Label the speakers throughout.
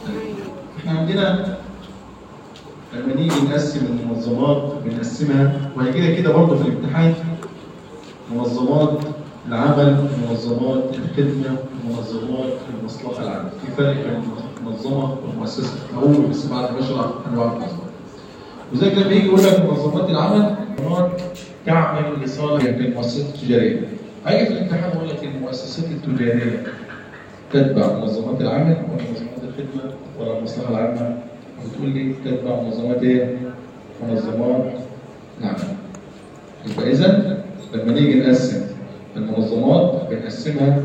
Speaker 1: احنا عندنا لما نيجي نقسم المنظمات بنقسمها وهي كده كده برضه في الامتحان منظمات العمل منظمات الخدمه منظمات المصلحه العامه في فرق بين منظمه ومؤسسه هقول بس بعد ما اشرح انواع المنظمات وزي لما يجي يقول لك منظمات العمل منظمات تعمل لصالح المؤسسات التجاريه هيجي في الامتحان يقول لك المؤسسات التجاريه تتبع منظمات العمل ولا منظمات الخدمه ولا المصلحه العامه وتقول لي تتبع منظمات ايه؟ منظمات العمل يبقى اذا لما نيجي نقسم المنظمات بنقسمها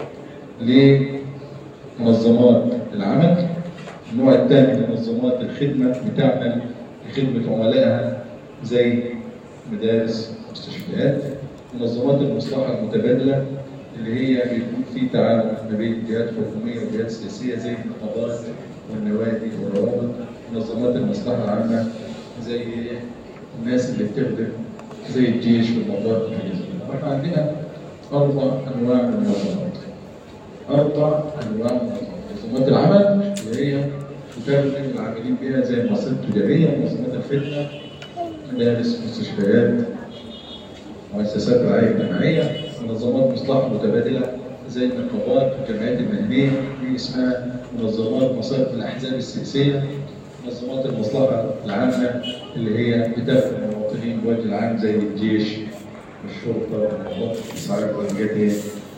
Speaker 1: لمنظمات العمل النوع الثاني من منظمات الخدمه بتعمل لخدمه عملائها زي مدارس مستشفيات منظمات المصلحه المتبادله اللي هي بيكون في تعاون ما بين جهات حكوميه وجهات سياسيه زي النقابات والنوادي والروابط منظمات المصلحه العامه زي الناس اللي بتخدم زي الجيش والمطار والحاجات دي فاحنا عندنا اربع انواع من المنظمات اربع انواع من المنظمات منظمات العمل اللي هي تتابع العاملين بها زي المؤسسات التجاريه منظمات الخدمه مدارس مستشفيات مؤسسات الرعايه الجماعيه منظمات مصلحه متبادله زي النقابات والجمعيات المهنيه دي اسمها منظمات مصالح الاحزاب السياسيه منظمات المصلحه العامه اللي هي بتدفع المواطنين بوجه العام زي الجيش والشرطه والنقابات الاسعاف والحاجات دي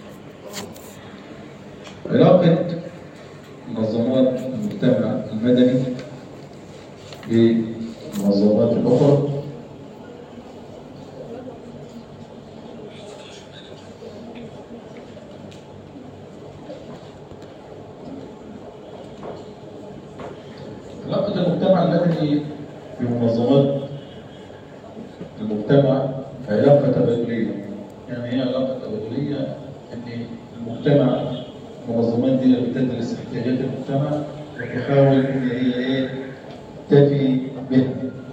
Speaker 1: علاقه منظمات المجتمع المدني بالمنظمات الاخرى علاقة المجتمع المدني بمنظمات المجتمع علاقة تبادلية يعني هي علاقة تبادلية ان المجتمع المنظمات دي بتدرس احتياجات المجتمع وتحاول ان هي ايه تفي بها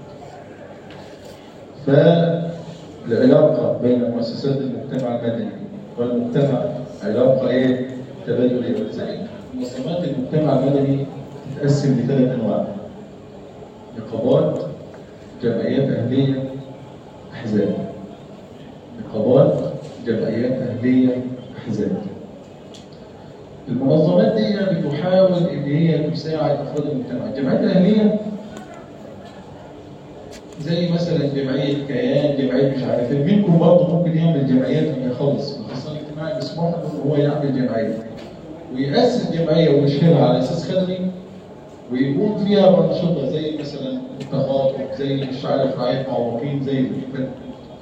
Speaker 1: فالعلاقة بين مؤسسات المجتمع المدني والمجتمع علاقة ايه تبادلية ولذلك منظمات المجتمع المدني تتقسم لثلاث انواع نقابات جمعيات اهليه احزاب نقابات جمعيات اهليه احزاب المنظمات دي بتحاول ان هي تساعد افراد المجتمع الجمعيات الاهليه زي مثلا جمعيه كيان جمعيه مش عارف ايه منكم برضه ممكن يعمل جمعيات لما يخلص الاقتصاد الاجتماعي مسموح له ان هو يعمل جمعيه ويأسس جمعيه ويشهرها على اساس خدمي ويكون فيها بأنشطة زي مثلا التخاطب زي مش عارف رعاية معوقين زي كده.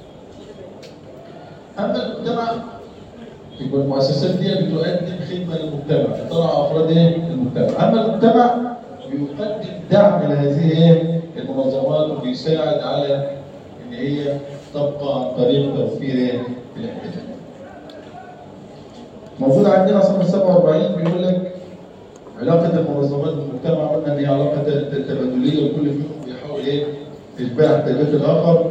Speaker 1: أما المجتمع يبقى المؤسسات دي بتقدم خدمة للمجتمع ترعى أفراد إيه؟ المجتمع أما المجتمع بيقدم دعم لهذه إيه؟ المنظمات وبيساعد على إن هي تبقى عن طريق توفير إيه؟ الاحتياجات. موجود عندنا صفحة 47 بيقول لك علاقة المنظمات بالمجتمع قلنا ان هي علاقة تبادلية وكل فيهم بيحاول ايه يشبع احتياجات الآخر.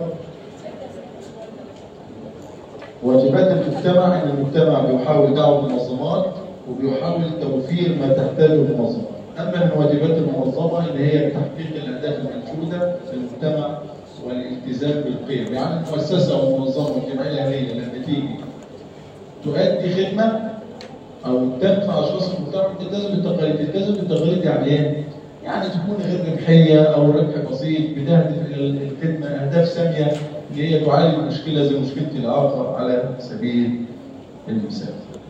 Speaker 1: واجبات المجتمع ان المجتمع بيحاول دعوة المنظمات وبيحاول توفير ما تحتاجه المنظمات. أما من واجبات المنظمة ان هي تحقيق الأهداف المنشودة في المجتمع والالتزام بالقيم، يعني المؤسسة أو المنظمة والجمعية الأهلية لما تيجي تؤدي خدمة او تنفع اشخاص المجتمع تلتزم بالتقاليد، تلتزم بالتقاليد يعني ايه؟ يعني تكون غير ربحيه او ربح بسيط بتهدف الى الخدمه اهداف ساميه اللي هي تعالج مشكله زي مشكله الاخر على سبيل المثال.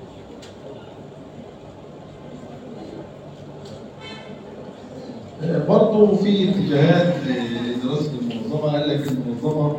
Speaker 1: برضه في اتجاهات لدراسه المنظمه قال لك المنظمه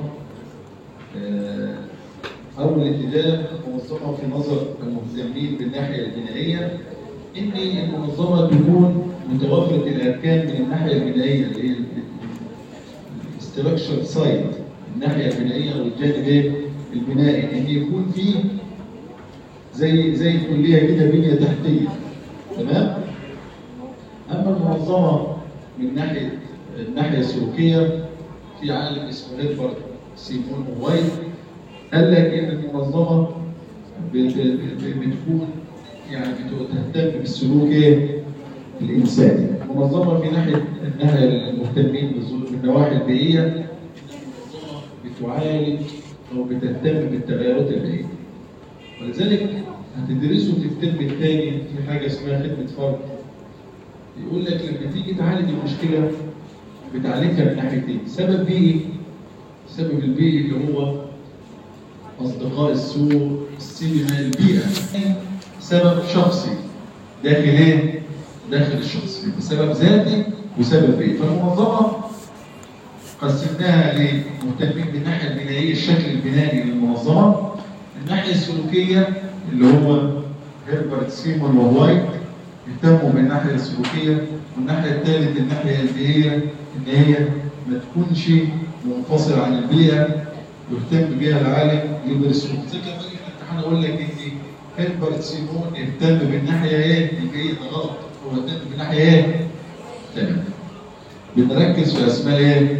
Speaker 1: أول اتجاه منظمة في نظر المهتمين بالناحية البنائية إن المنظمة تكون متوافرة الأركان من الناحية البنائية اللي هي الاستراكشر سايد الناحية البنائية والجانب البنائي إن يكون فيه زي زي الكلية كده بنية تحتية تمام؟ أما المنظمة من ناحية الناحية السلوكية في عالم اسمه هيربرت سيمون وايت قال لك ان المنظمه بتكون يعني بتهتم بالسلوك ايه؟ الانساني منظمه في ناحيه انها المهتمين بالظروف النواحي البيئيه منظمه بتعالج او بتهتم بالتغيرات البيئيه ولذلك هتدرسوا في الترم الثاني في حاجه اسمها خدمه فرد يقول لك لما تيجي تعالج المشكله بتعالجها من ناحيتين سبب بيئي السبب البيئي اللي هو اصدقاء السوء السينما البيئه سبب شخصي داخل ايه؟ داخل الشخص يبقى سبب ذاتي وسبب بيئي فالمنظمه قسمناها لمهتمين بالناحيه البنائيه الشكل البنائي للمنظمه الناحيه السلوكيه اللي هو هيربرت سيمون ووايت يهتموا بالناحيه السلوكيه والناحيه الثالث الناحيه البيئيه ان هي ما تكونش منفصله عن البيئه يهتم بها العالم يدرسوه زي كده باجي في الامتحان اقول لك ان هيربرت سيمون يهتم بالناحيه ايه البيئيه ده غلط هو يهتم بالناحيه ايه؟ تمام بنركز في اسماء ايه؟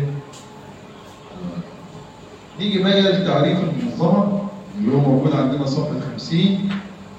Speaker 1: نيجي بقى لتعريف المنظمه اللي هو موجود عندنا صفحه 50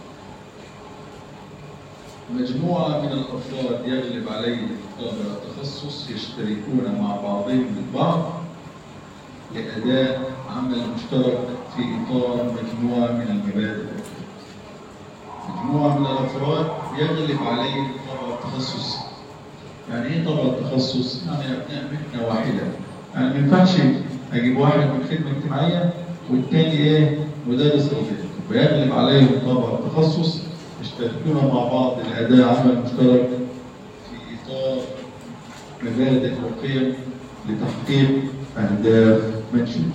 Speaker 1: مجموعة من الأفراد يغلب عليه طابع التخصص يشتركون مع بعضهم البعض لأداء عمل مشترك في إطار مجموعة من المبادئ مجموعة من الأفراد يغلب عليه طابع التخصص يعني إيه طابع التخصص؟ يعني أبناء مهنة واحدة يعني ما ينفعش أجيب واحد من خدمة اجتماعية والتاني إيه؟ مدرس وظيفي ويغلب عليهم طابع التخصص يشتركون مع بعض لأداء عمل مشترك في إطار مبادئ وقيم لتحقيق أهداف منشودة.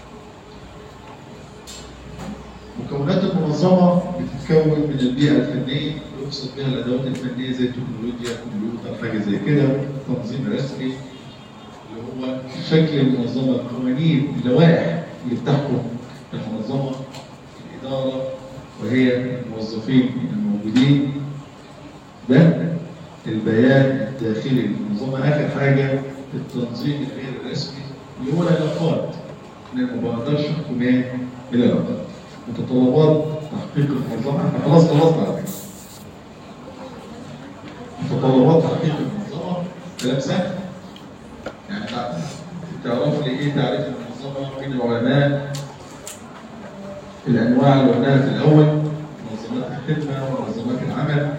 Speaker 1: مكونات المنظمة بتتكون من البيئة الفنية يقصد بها الأدوات الفنية زي التكنولوجيا، كمبيوتر، حاجة زي كده، تنظيم رسمي اللي هو شكل المنظمة، القوانين، اللوائح اللي بتحكم المنظمة، الإدارة وهي الموظفين الموجودين ده البيان الداخلي للمنظمة آخر حاجة التنظيم الغير الرسمي اللي هو العلاقات لأن ما بقدرش أحكم إيه بالعلاقات متطلبات تحقيق المنظمة احنا خلاص خلصنا على فكرة متطلبات تحقيق المنظمة كلام سهل يعني تعرف لي إيه تعريف المنظمة من العلماء الانواع اللي قلناها في الاول منظمات الخدمه ومنظمات العمل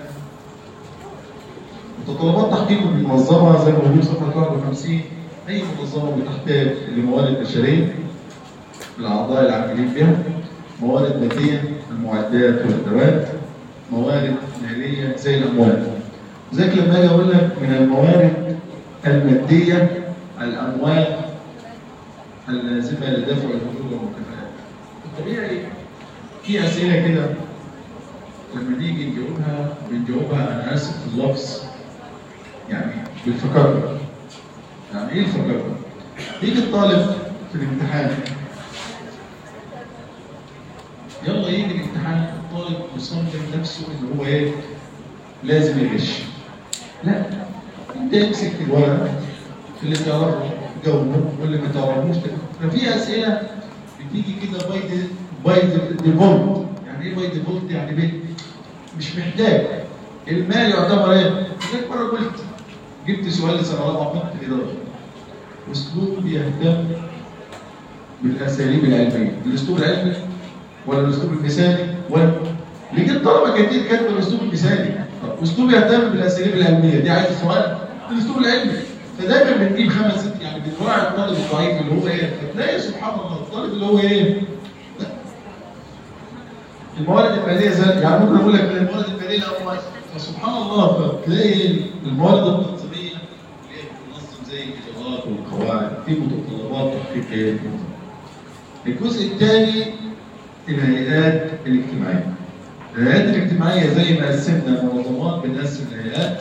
Speaker 1: متطلبات تحقيق المنظمه زي ما موجود صفحه 51 اي منظمه بتحتاج لموارد بشريه الاعضاء العاملين بها موارد ماديه المعدات والادوات موارد ماليه زي الاموال زيك لما اجي اقول لك من الموارد الماديه الاموال اللازمه لدفع الحقوق والمكافآت طبيعي في اسئله كده لما نيجي نجاوبها بنجاوبها انا اسف في اللفظ يعني بالفكر يعني ايه الفكر؟ يجي الطالب في الامتحان يلا يجي الامتحان الطالب مصمم نفسه ان هو ايه؟ لازم يغش لا انت امسك الورقه اللي تعرفه جاوبه واللي ما تعرفوش ففي اسئله بتيجي كده باي دي باي ديفولت يعني ايه باي ديفولت يعني بيه مش محتاج المال يعتبر ايه؟ زي مره قلت جبت سؤال سنه رابعه حط الاداره اسلوب يهتم بالاساليب العلميه الاسلوب العلمي ولا الاسلوب المثالي ولا لقيت طلبه كتير كاتبه الاسلوب المثالي طب اسلوب يهتم بالاساليب العلميه دي عايز سؤال الاسلوب العلمي فدايما بنجيب خمس ست يعني بنراعي الطالب الضعيف اللي هو ايه فتلاقي سبحان الله الطالب اللي هو ايه لا. الموارد الماليه زي يعني ممكن اقول لك الموارد الماليه هو فسبحان الله فتلاقي الموارد التنظيميه اللي هي بتنظم زي الاجراءات والقواعد في متطلبات تحقيق ايه الجزء الثاني الهيئات الاجتماعيه الهيئات الاجتماعيه زي ما قسمنا المنظمات بنقسم الهيئات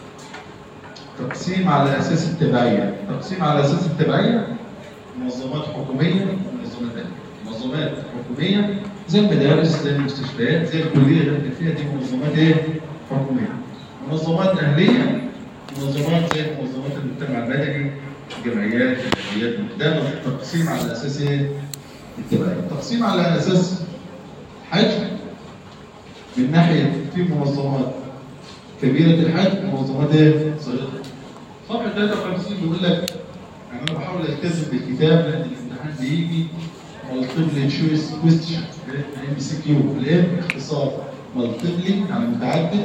Speaker 1: تقسيم على اساس التبعيه، تقسيم على اساس التبعيه منظمات حكوميه ومنظمات ثانيه، منظمات حكوميه زي المدارس زي المستشفيات زي الكليه اللي فيها دي منظمات ايه؟ حكوميه. منظمات اهليه منظمات زي منظمات المجتمع المدني الجمعيات الجمعيات ده تقسيم على اساس ايه؟ التبعيه، تقسيم على اساس حجم من ناحيه في منظمات كبيره الحجم ومنظمات ايه؟ صغيره. صفحه 53 بيقول لك يعني انا بحاول التزم بالكتاب لان الامتحان بيجي مالتيبل تشويس كويستشن ام سي كيو الام اختصار مالتيبلي يعني متعدد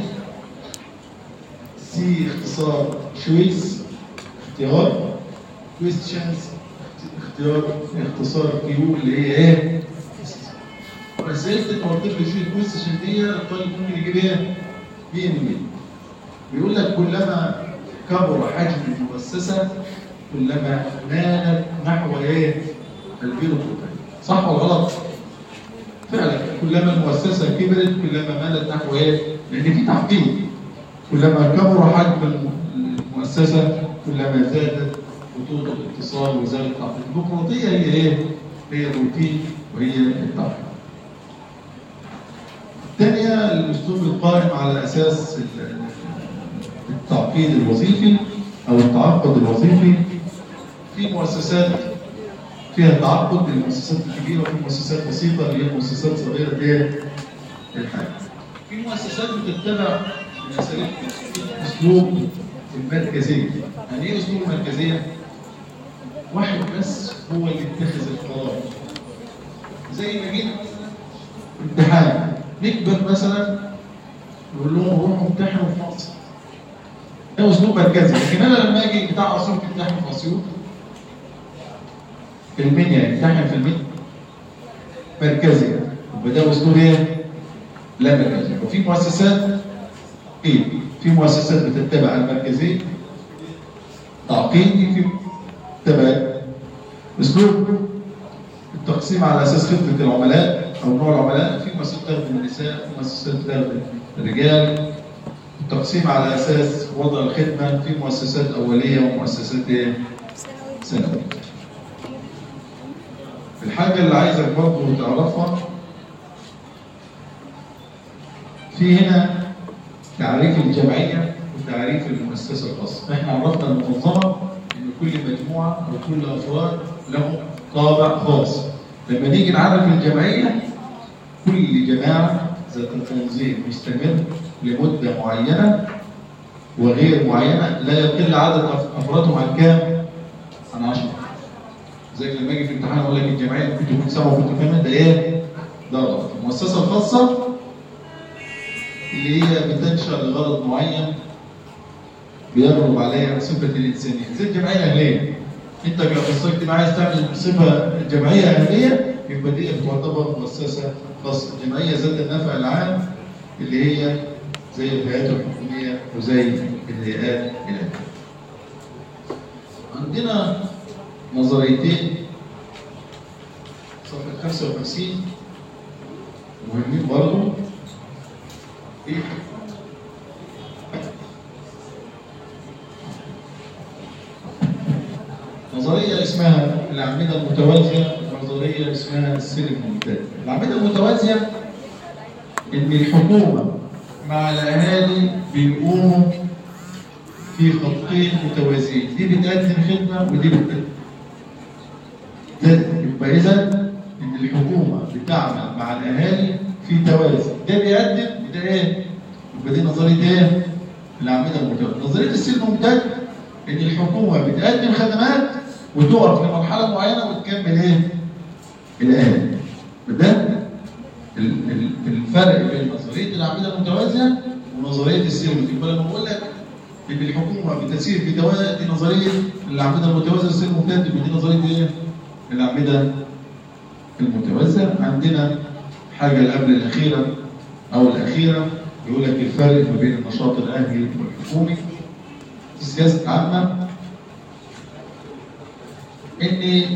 Speaker 1: سي اختصار شويس اختيار كويستشنز اختيار اختصار كيو اللي هي ايه؟ اسئله المالتيبل تشويس كويستشن دي الطالب ممكن يجيب ايه؟ بي ام بي بيقول لك كلما كبر حجم المؤسسه كلما مالت نحو ايه؟ البيرو صح ولا غلط؟ فعلا كلما المؤسسه كبرت كلما مالت نحو ايه؟ لان في تحقيق كلما كبر حجم المؤسسه كلما زادت خطوط الاتصال وزادت التحقيق الديمقراطيه هي ايه؟ هي الروتين وهي التحقيق. الثانيه الاسلوب القائم على اساس التعقيد الوظيفي او التعقد الوظيفي في مؤسسات فيها تعقد المؤسسات الكبيره وفي مؤسسات بسيطه اللي هي مؤسسات صغيره ايه؟ الحاجه. في مؤسسات بتتبع من اساليب اسلوب المركزيه. يعني ايه اسلوب المركزيه؟ واحد بس هو اللي اتخذ القرار. زي ما جيت امتحان نكبر مثلا نقول لهم روحوا امتحنوا في مصر. ده اسلوب مركزي، لكن انا لما اجي بتاع اسيوط يمتحن في اسيوط في المنيا يمتحن في المنيا مركزي يبقى ده اسلوب ايه؟ لا مركزي وفي مؤسسات ايه؟ في مؤسسات بتتبع المركزيه تعقيدي في تبع اسلوب التقسيم على اساس خدمه العملاء او نوع العملاء في مؤسسات تخدم النساء في مؤسسات تخدم الرجال التقسيم على اساس وضع الخدمه في مؤسسات اوليه ومؤسسات ايه؟ ثانويه الحاجة اللي عايزك برضه تعرفها في هنا تعريف الجمعية وتعريف المؤسسة الخاصة، احنا عرفنا المنظمة ان كل مجموعة او كل افراد لهم طابع خاص. لما نيجي نعرف الجمعية كل جماعة ذات تنظيم مستمر لمدة معينة وغير معينة لا يقل عدد افرادهم عن كام؟ عن 10 زي لما اجي في امتحان اقول لك الجمعيه ممكن تكون سبعه وممكن كمان ده ايه؟ ده غلط. المؤسسه الخاصه اللي هي بتنشا لغرض معين بيغلب عليها صفه الانسانيه، زي الجمعيه الاهليه. انت كاخصائي اجتماعي عايز تعمل صفه جمعيه اهليه يبقى دي تعتبر مؤسسه خاصه، جمعيه ذات النفع العام اللي هي زي الهيئات الحكوميه وزي الهيئات الاهليه. عندنا نظريتين صفحة 55 مهمين برضه إيه؟ نظرية اسمها الأعمدة المتوازية ونظرية اسمها السلم الممتد. الأعمدة المتوازية إن الحكومة مع الأهالي بيقوموا في خطين متوازيين، دي بتقدم خدمة ودي بتقدم يبقى اذا ان الحكومه بتعمل مع الاهالي في توازن ده بيقدم ده ايه؟ يبقى دي نظريه ايه؟ الاعمده المتوازيه نظريه السلم الممتد ان الحكومه بتقدم خدمات وتقف لمرحله معينه وتكمل ايه؟ الاهالي ده الفرق بين نظريه الاعمده المتوازيه ونظريه السلم يبقى لما بقول لك ان الحكومه بتسير في توازن دي نظريه الاعمده المتوازيه السلم الممتد يبقى دي نظريه ايه؟ الأعمدة المتوزع عندنا حاجة اللي قبل الأخيرة أو الأخيرة يقول لك الفرق ما بين النشاط الأهلي والحكومي في السياسة العامة إن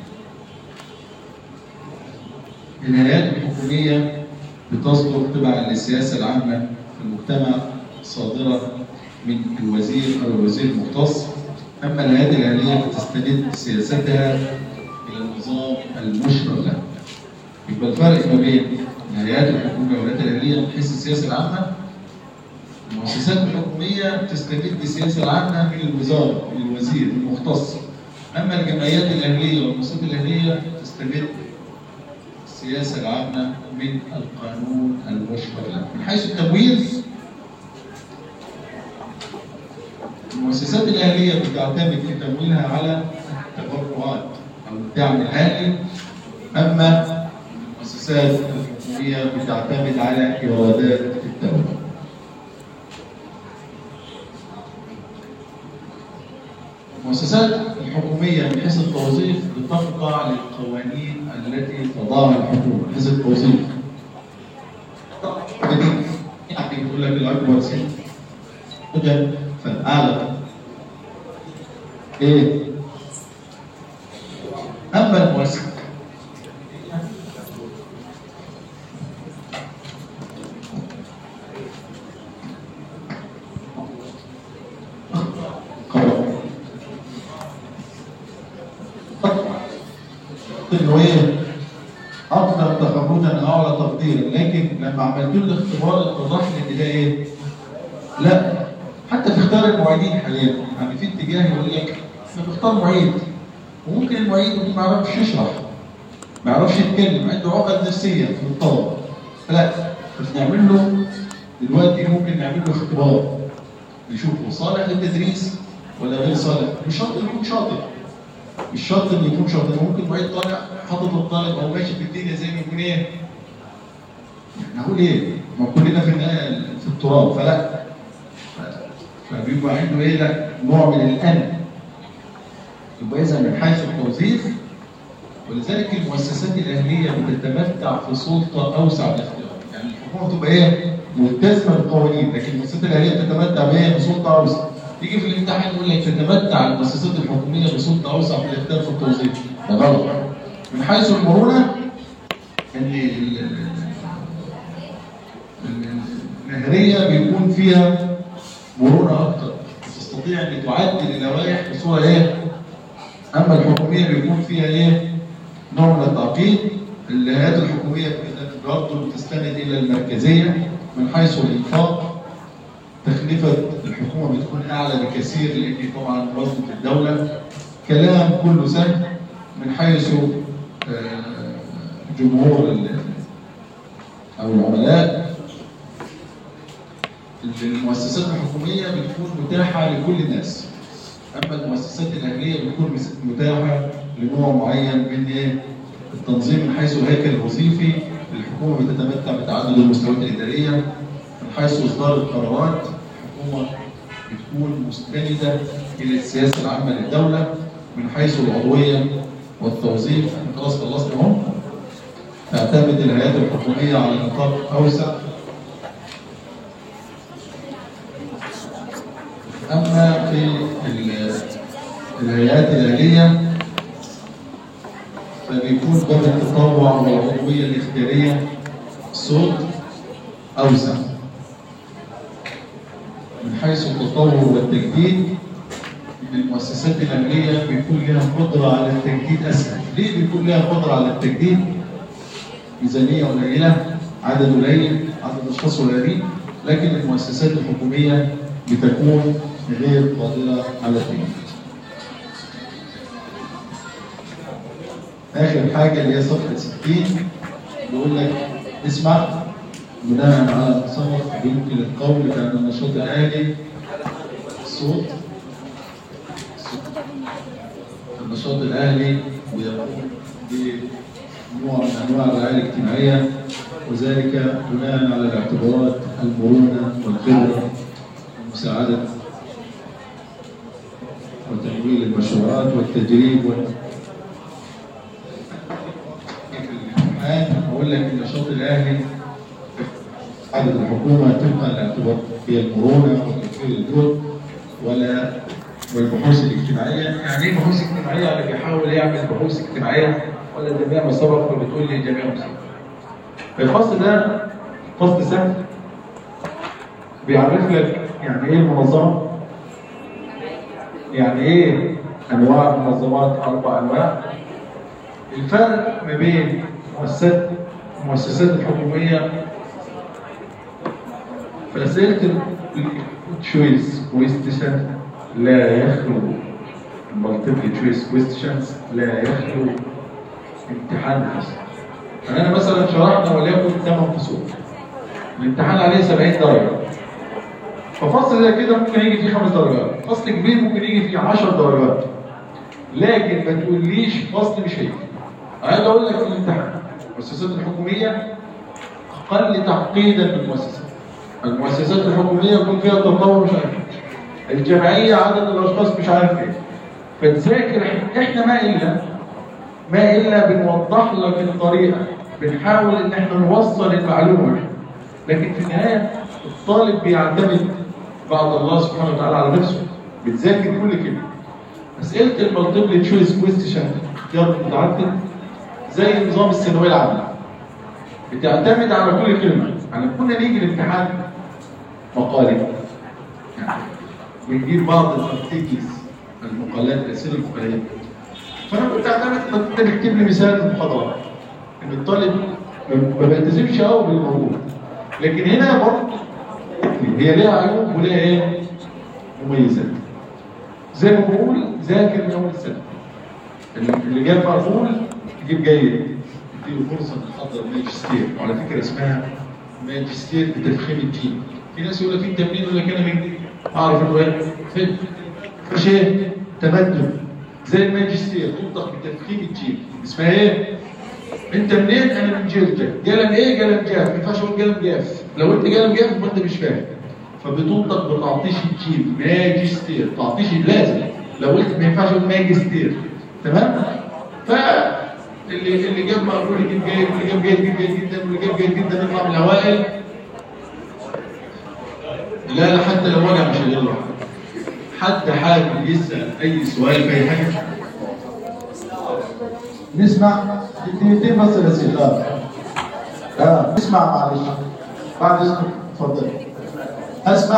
Speaker 1: الهيئات الحكومية بتصدر تبعا للسياسة العامة في المجتمع صادرة من الوزير أو الوزير المختص أما الهيئات الأهلية بتستند سياستها الى النظام المشرع له. يبقى الفرق ما بين الهيئات الحكوميه والهيئات الاهليه من حيث السياسه العامه المؤسسات الحكوميه تستفيد بالسياسه العامه من الوزاره من الوزير المختص اما الجمعيات الاهليه والمؤسسات الاهليه تستفيد السياسه العامه من القانون المشرع له. من حيث التمويل المؤسسات الأهلية بتعتمد في تمويلها على التبرعات أو الدعم الأهلي أما المؤسسات الحكومية بتعتمد على إيرادات الدولة. المؤسسات الحكومية من حيث التوظيف بتخضع للقوانين التي تضعها الحكومة من حيث التوظيف. يعني بيقول لك الأكبر سن فالأعلى إيه؟ أما المؤسسة انه ايه اكثر تخرجا اعلى تقديرا لكن لما عملت له الاختبار اتضح لي ان ده ايه؟ لا حتى في اختيار المعيدين حاليا يعني في اتجاه يقول لك احنا بنختار معيد وممكن المعيد ما يعرفش يشرح ما يعرفش يتكلم عنده عقد نفسيه في الطلبه لا بس نعمل له دلوقتي ممكن نعمل له اختبار نشوف هو صالح للتدريس ولا غير صالح مش شرط يكون شاطر مش شرط انه يكون شاطر ممكن معيد طالع حاطط الطالب او ماشي في الدنيا زي ما يكون ايه نقول ايه ما كلنا في النهايه في التراب فلا فبيبقى عنده ايه ده نوع من الان يبقى اذا من حيث التوظيف ولذلك المؤسسات الاهليه بتتمتع في سلطه اوسع الاختيار يعني الحكومه تبقى ايه ملتزمه بالقوانين لكن المؤسسات الاهليه تتمتع بايه بسلطه اوسع يجي في الامتحان يقول لك تتمتع المؤسسات الحكوميه بسلطه اوسع في الاختيار في التوظيف ده غلط من حيث المرونه ان المهريه بيكون فيها مرونه اكتر تستطيع ان تعدل اللوائح بصوره ايه اما الحكوميه بيكون فيها ايه نوع من التعقيد الهيئات الحكوميه برضه بتستند الى المركزيه من حيث الانفاق تكلفه الحكومه بتكون اعلى بكثير لان طبعا موظف الدوله كلام كله سهل من حيث جمهور او العملاء المؤسسات الحكوميه بتكون متاحه لكل الناس اما المؤسسات الاهليه بتكون متاحه لنوع معين من ايه التنظيم من حيث الهيكل الوظيفي الحكومه بتتمتع بتعدد المستويات الاداريه من حيث اصدار القرارات الحكومه بتكون مستنده الى السياسه العامه للدوله من حيث العضويه والتوظيف خلاص خلصنا اهو تعتمد الهيئات الحكوميه على نطاق اوسع اما في الهيئات الاهليه فبيكون باب التطوع والعضويه الاختياريه صوت اوسع من حيث التطور والتجديد المؤسسات الاهليه بيكون لها قدره على التجديد اسهل ليه بيكون لها قدره على التجديد ميزانيه قليله عدد قليل عدد اشخاص قليلين لكن المؤسسات الحكوميه بتكون غير قادرة على التجديد. آخر حاجة اللي هي صفحة 60 بيقول لك اسمع بناء على ما سبق يمكن القول بأن النشاط الآلي الصوت النشاط الأهلي ويقوم بنوع من أنواع الرعاية الاجتماعية وذلك بناء على الاعتبارات المرونة والخبرة ومساعدة وتمويل المشروعات والتدريب وال... الآن أقول لك النشاط الأهلي عدد الحكومة طبقا لاعتبار هي المرونة وتوفير الجهد ولا والبحوث الاجتماعية يعني ايه بحوث اجتماعية اللي بيحاول يعمل بحوث اجتماعية ولا جميع ما سبق وبتقول لي جميع ما سبق الفصل ده فصل سهل بيعرف لك يعني ايه المنظمة يعني ايه انواع المنظمات اربع انواع الفرق ما بين مؤسسات المؤسسات الحكوميه في اسئله التشويس كويستشن لا يخلو المالتيبل تشويس كويستشنز لا يخلو امتحان فصل فانا مثلا شرحنا وليكن 8 فصول الامتحان عليه 70 درجه ففصل زي كده ممكن يجي فيه خمس درجات فصل كبير ممكن يجي فيه 10 درجات لكن ما تقوليش فصل مش هيجي عايز اقول لك في الامتحان المؤسسات الحكوميه اقل تعقيدا من المؤسسات المؤسسات الحكوميه يكون فيها تطور مش عارف إيه. الجمعيه عدد الاشخاص مش عارف ايه فتذاكر إحنا- احنا ما الا ما الا بنوضح لك الطريقه بنحاول ان احنا نوصل المعلومه لكن في النهايه الطالب بيعتمد بعد الله سبحانه وتعالى على نفسه بتذاكر كل كلمه اسئله المالتيبل تشويس كويستشن اختيار متعدد زي نظام الثانويه العامه بتعتمد على كل كلمه يعني كنا نيجي الامتحان مقالي يعني بنجيب بعض الارتكلز المقالات الاسئله المقاليه فانا كنت اعتمد كنت بكتب لي مثال في المحاضره ان الطالب ما بيلتزمش قوي بالموضوع لكن هنا برضه هي ليها عيوب وليها ايه؟ مميزات زي ما بقول ذاكر من اول السنه اللي جاب مقبول يجيب جيد تديله فرصه انه يحضر ماجستير وعلى فكره اسمها ماجستير بتفخيم الدين في ناس يقول لك انت منين يقول لك انا من اعرف انه ايه فين مش ايه تمدن زي الماجستير تنطق بتفخيم الجيم اسمها ايه انت منين انا من جلجة قلم ايه قلم جاف ما ينفعش اقول قلم جاف لو انت قلم جاف يبقى انت مش فاهم فبتنطق بتعطيش الجيم ماجستير تعطيش لازم لو قلت ما ينفعش اقول ماجستير تمام ف اللي اللي جاب مقبول يجيب جيد واللي جاب جيد يجيب جيد جدا واللي جاب جيد جدا يطلع من الاوائل لا لا حتى لو وجع مش هيطلع حد حابب يسال اي سؤال في اي حاجه
Speaker 2: نسمع دقيقتين بس الاسئله اه نسمع معلش بعد اذنك اتفضل اسمع